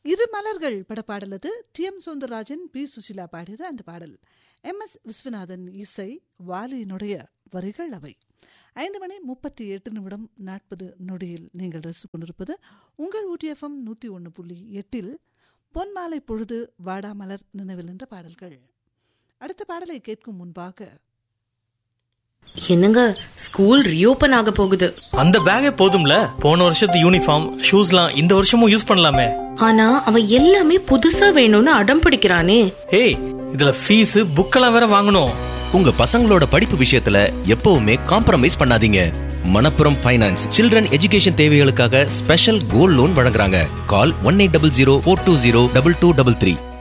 இரு மலர்கள் படப்பாடலது T M Soundararajan P Susheela பாடியது அந்த பாடல் எம் எஸ் விஸ்வநாதன் இசை வாலியினுடைய வரிகள் அவை ஐந்து மணி முப்பத்தி எட்டு நிமிடம் நாற்பது நொடியில் நீங்கள் ரசித்துக் கொண்டிருப்பது உங்கள் ஊட்டிஎஃப்எம் நூற்றி ஒன்று புள்ளி எட்டில் பொன்மாலை பொழுது வாடாமலர் நினைவில் என்ற பாடல்கள் அடுத்த பாடலை கேட்கும் முன்பாக என்னங்க ஸ்கூல் ரீஓபன் ஆக போகுது அந்த பேக்கே போதும்ல போன வருஷத்து யூனிஃபார்ம் ஷூஸ்லாம் இந்த வருஷமும் யூஸ் பண்ணலாமே ஆனா அவன் எல்லாமே புதுசா வேணும்னு அடம் பிடிக்கிறானே ஏய் இதுல ஃபீஸ் புக்கெல்லாம் வேற வாங்கணும் உங்க பசங்களோட படிப்பு விஷயத்துல எப்பவுமே காம்ப்ரமைஸ் பண்ணாதீங்க மணப்புரம் ஃபைனான்ஸ் சில்ட்ரன் எஜுகேஷன் தேவைகளுக்காக ஸ்பெஷல் கோல்ட் லோன் வழங்குறாங்க call one eight double zero four two zero double two double three